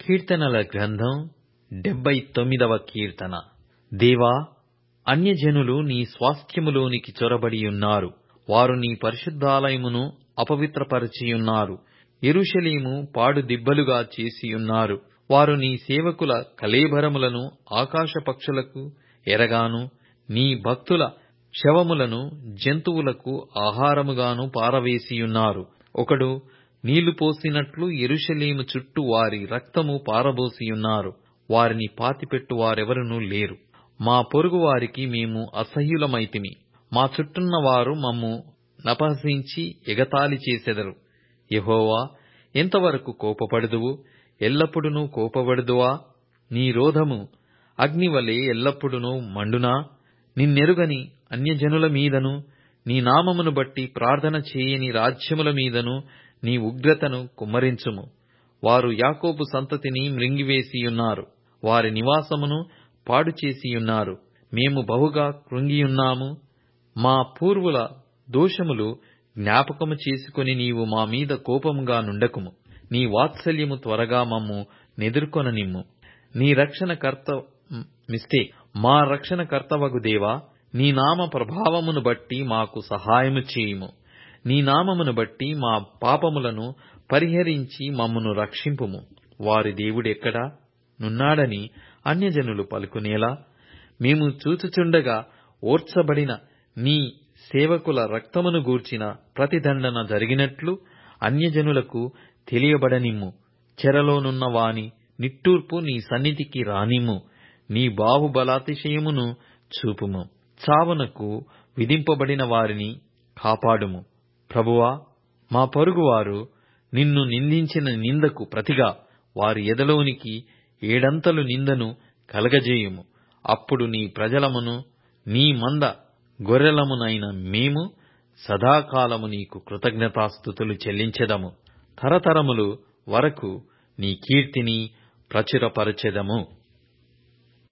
కీర్తనల గ్రంథం డెబ్బై తొమ్మిదవ కీర్తన దేవా అన్యజనులు నీ స్వాస్థ్యములోనికి చొరబడియున్నారు వారు నీ పరిశుద్ధాలయమును అపవిత్రపరచియున్నారు యెరూషలేము పాడుదిబ్బలుగా చేసియున్నారు వారు నీ సేవకుల కళేబరములను ఆకాశపక్షులకు ఎరగాను నీ భక్తుల శవములను జంతువులకు ఆహారముగాను పారవేసియున్నారు ఒకడు నీళ్లు పోసినట్లు యెరూషలేము చుట్టూ వారి రక్తము పారబోసియున్నారు వారిని పాతిపెట్టువారెవరునూ లేరు మా పొరుగువారికి మేము అసహ్యులమైతిమి మా చుట్టున్న వారు మమ్ము నపహసించి ఎగతాళి చేసెదరు యెహోవా ఎంతవరకు కోపపడుదువు ఎల్లప్పుడునూ కోపపడుదువా నీ రోధము అగ్నివలె ఎల్లప్పుడునూ మండునా నిన్నెరుగని అన్యజనుల మీదను నీ నామమును బట్టి ప్రార్థన చేయని రాజ్యముల మీదను నీ ఉగ్రతను కుమ్మరించుము వారు యాకోబు సంతతిని మ్రింగివేసియున్నారు వారి నివాసమును పాడుచేసియున్నారు మేము బహుగా కృంగియున్నాము మా పూర్వుల దోషములు జ్ఞాపకము చేసుకొని నీవు మా మీద కోపముగా నుండకుము నీ వాత్సల్యము త్వరగా మమ్ము నెదుర్కొననిమ్ము నీ రక్షణకర్త మిస్టేక్ మా రక్షణకర్తవగు దేవా నీ నామ ప్రభావమును బట్టి మాకు సహాయము చేయుము నీ నామమును బట్టి మా పాపములను పరిహరించి మమ్మును రక్షింపుము వారి దేవుడెక్కడా నున్నాడని అన్యజనులు పలుకునేలా మేము చూచుచుండగా ఓర్చబడిన నీ సేవకుల రక్తమును గూర్చిన ప్రతిదండన జరిగినట్లు అన్యజనులకు తెలియబడనిమ్ము చెరలోనున్న వాని నిట్టూర్పు నీ సన్నిధికి రానిమ్ము నీ బాహుబలాతిశయమును చూపుము చావునకు విధింపబడిన వారిని కాపాడుము ప్రభువా మా పొరుగువారు నిన్ను నిందించిన నిందకు ప్రతిగా వారి ఎదలోనికి ఏడంతలు నిందను కలగజేయుము అప్పుడు నీ ప్రజలమును నీ మంద గొర్రెలమునైన మేము సదాకాలము నీకు కృతజ్ఞతాస్థుతులు చెల్లించెదము తరతరములు వరకు నీ కీర్తిని ప్రచురపరచెదము